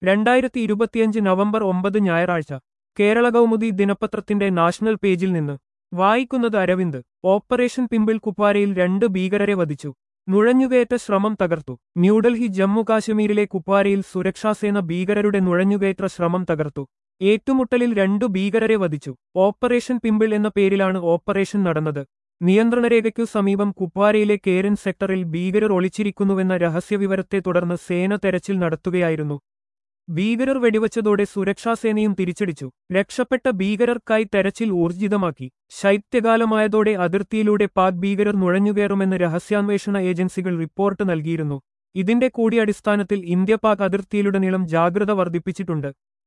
രണ്ടായിരത്തി ഇരുപത്തിയഞ്ച് നവംബർ ഒമ്പത് ഞായറാഴ്ച കേരള കൗമുദി ദിനപത്രത്തിന്റെ നാഷണൽ പേജിൽ നിന്ന് വായിക്കുന്നത് അരവിന്ദ് ഓപ്പറേഷൻ പിമ്പിൾ കുപ്വാരയിൽ രണ്ട് ഭീകരരെ വധിച്ചു നുഴഞ്ഞുകയറ്റ ശ്രമം തകർത്തു ന്യൂഡൽഹി ജമ്മു കാശ്മീരിലെ കുപ്വാരയിൽ സുരക്ഷാസേന ഭീകരരുടെ നുഴഞ്ഞുകയറ്റ ശ്രമം തകർത്തു ഏറ്റുമുട്ടലിൽ രണ്ടു ഭീകരരെ വധിച്ചു ഓപ്പറേഷൻ പിമ്പിൾ എന്ന പേരിലാണ് ഓപ്പറേഷൻ നടന്നത് നിയന്ത്രണരേഖയ്ക്കു സമീപം കുപ്വാരയിലെ കേരൻ സെക്ടറിൽ ഭീകരർ ഒളിച്ചിരിക്കുന്നുവെന്ന രഹസ്യവിവരത്തെ തുടർന്ന് സേന തെരച്ചിൽ നടത്തുകയായിരുന്നു ഭീകരർ വെടിവച്ചതോടെ സുരക്ഷാസേനയും തിരിച്ചടിച്ചു രക്ഷപ്പെട്ട ഭീകരർക്കായി തെരച്ചിൽ ഊർജിതമാക്കി ശൈത്യകാലമായതോടെ അതിർത്തിയിലൂടെ പാക് ഭീകരർ നുഴഞ്ഞുകയറുമെന്ന് രഹസ്യാന്വേഷണ ഏജൻസികൾ റിപ്പോർട്ട് നൽകിയിരുന്നു ഇതിന്റെ കൂടി അടിസ്ഥാനത്തിൽ ഇന്ത്യ പാക് അതിർത്തിയിലുടനീളം ജാഗ്രത വർദ്ധിപ്പിച്ചിട്ടുണ്ട്